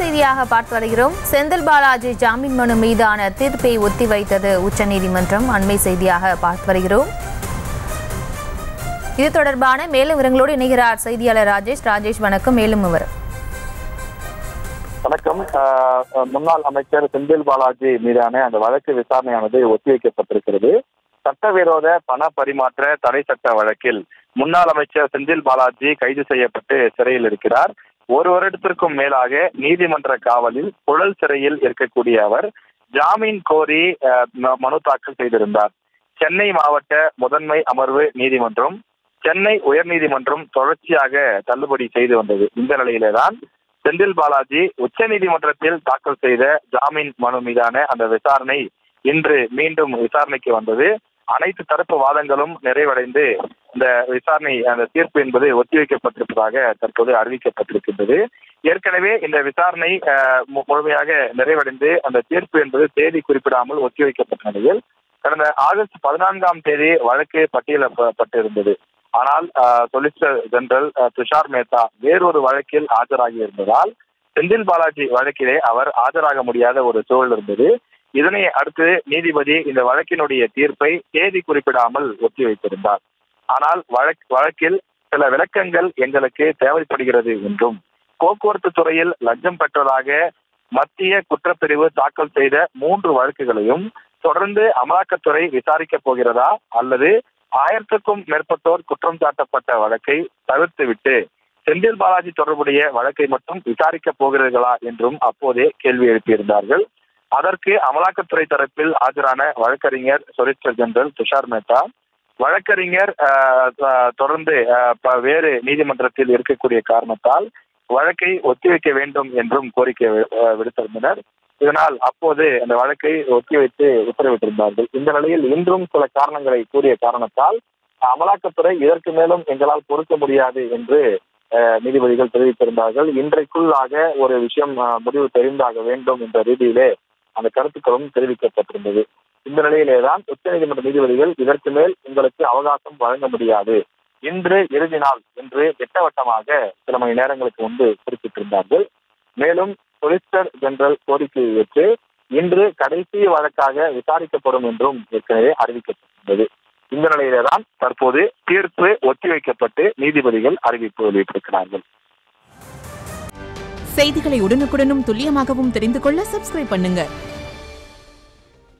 செய்தியாக பார்த்து வருகிறோம் செந்தில் பாலாஜி ஜாமீன் மனு மீதான தீர்ப்பை ஒத்திவைத்தது உச்சநீதிமன்றம் அண்மை செய்தியாக பார்த்து வருகிறோம் இது தொடர்பான மேலும் விவரங்களோடு இணைகிறார் செய்தியாளர் ராஜேஷ் ராஜேஷ் வணக்கம் மேலும் விவரம் வணக்கம் ஆஹ் முன்னாள் அமைச்சர் செந்தில் பாலாஜி மீதான அந்த வழக்கு விசாரணையானது ஒத்திவைக்கப்பட்டிருக்கிறது சட்டவிரோத பண பரிமாற்ற தடை சட்ட வழக்கில் முன்னாள் அமைச்சர் செந்தில் பாலாஜி கைது செய்யப்பட்டு சிறையில் இருக்கிறார் ஒரு வருடத்திற்கும் மேலாக நீதிமன்ற காவலில் புழல் சிறையில் இருக்கக்கூடிய அவர் ஜாமீன் கோரி ஆஹ் ம- மனு தாக்கல் செய்திருந்தார் சென்னை மாவட்ட முதன்மை அமர்வு நீதிமன்றம் சென்னை உயர்நீதிமன்றம் தொடர்ச்சியாக தள்ளுபடி செய்து வந்தது இந்த நிலையிலேதான் செந்தில் பாலாஜி உச்சநீதிமன்றத்தில் தாக்கல் செய்த ஜாமீன் மனு மீதான அந்த விசாரணை இன்று மீண்டும் விசாரணைக்கு வந்தது அனைத்து தரப்பு வாதங்களும் நிறைவடைந்து இந்த விசாரணை அந்த தீர்ப்பு என்பது ஒத்திவைக்கப்பட்டிருப்பதாக தற்போது அறிவிக்கப்பட்டிருக்கின்றது ஏற்கனவே இந்த விசாரணை அஹ், மு- முழுமையாக நிறைவடைந்து அந்த தீர்ப்பு என்பது தேதி குறிப்பிடாமல் ஒத்திவைக்கப்பட்ட நிலையில் கடந்த ஆகஸ்ட் பதினான்காம் தேதி வழக்கு பட்டியலிடப்பட்டிருந்தது ஆனால் solicitor general uh, Tushar Mehta வேறொரு வழக்கில் ஆஜராகி இருந்ததால் செந்தில் பாலாஜி வழக்கிலே அவர் ஆஜராக முடியாத ஒரு சூழல் இருந்தது இதனை அடுத்து நீதிபதி இந்த வழக்கினுடைய தீர்ப்பை தேதி குறிப்பிடாமல் ஒத்திவைத்திருந்தார் ஆனால் வழக் வழக்கில் சில விளக்கங்கள் எங்களுக்கு தேவைப்படுகிறது என்றும் போக்குவரத்து துறையில் லஞ்சம் பெற்றதாக மத்திய குற்றப்பிரிவு தாக்கல் செய்த மூன்று வழக்குகளையும் தொடர்ந்து அமலாக்கத்துறை விசாரிக்கப் போகிறதா அல்லது ஆயிரத்துக்கும் மேற்பட்டோர் குற்றம் சாட்டப்பட்ட வழக்கை தவிர்த்துவிட்டு செந்தில் பாலாஜி தொடர்புடைய வழக்கை மட்டும் விசாரிக்கப் போகிறீர்களா என்றும் அப்போதே கேள்வி எழுப்பியிருந்தார்கள் அதற்கு அமலாக்கத்துறை தரப்பில் ஆஜரான வழக்கறிஞர் சொலிசிட்டர் ஜெனரல் துஷார் மேத்தா வழக்கறிஞர் ஆஹ், ஆஹ், தொடர்ந்து ஆஹ், ப- வேறு நீதிமன்றத்தில் இருக்கக்கூடிய காரணத்தால் வழக்கை ஒத்திவைக்க வேண்டும் என்றும் கோரிக்கை வி- ஆஹ், விடுத்திருந்தனர் இதனால் அப்போது அந்த வழக்கை ஒத்திவைத்து உத்தரவிட்டிருந்தார்கள் இந்த நிலையில் இன்றும் சில காரணங்களை கூறிய காரணத்தால் அமலாக்கத்துறை இதற்கு மேலும் எங்களால் பொறுக்க முடியாது என்று ஆஹ், நீதிபதிகள் தெரிவித்திருந்தார்கள் இன்றைக்குள்ளாக ஒரு விஷயம் ஆஹ், முடிவு தெரிந்தாக வேண்டும் என்ற ரீதியிலே அந்த கருத்துக்களும் தெரிவிக்கப்பட்டிருந்தது இந்த நிலையிலேதான் உச்சநீதிமன்ற நீதிபதிகள் இதற்கு மேல் உங்களுக்கு அவகாசம் வழங்க முடியாது இன்று இறுதி நாள் என்று திட்டவட்டமாக சில மணி நேரங்களுக்கு முன்பு குறிப்பிட்டிருந்தார்கள் மேலும் சொலிசிட்டர் ஜெனரல் கோரிக்கையை ஏற்று இன்று கடைசி வழக்காக விசாரிக்கப்படும் என்றும் ஏற்கனவே அறிவிக்கப்பட்டிருந்தது இந்த நிலையிலேதான் தற்போது தீர்ப்பு ஒத்திவைக்கப்பட்டு நீதிபதிகள் அறிவிப்பு வெளியிட்டிருக்கிறார்கள் செய்திகளை உடனுக்குடனும் துல்லியமாகவும் தெரிந்து கொள்ள சப்ஸ்கிரைப் பண்ணுங்க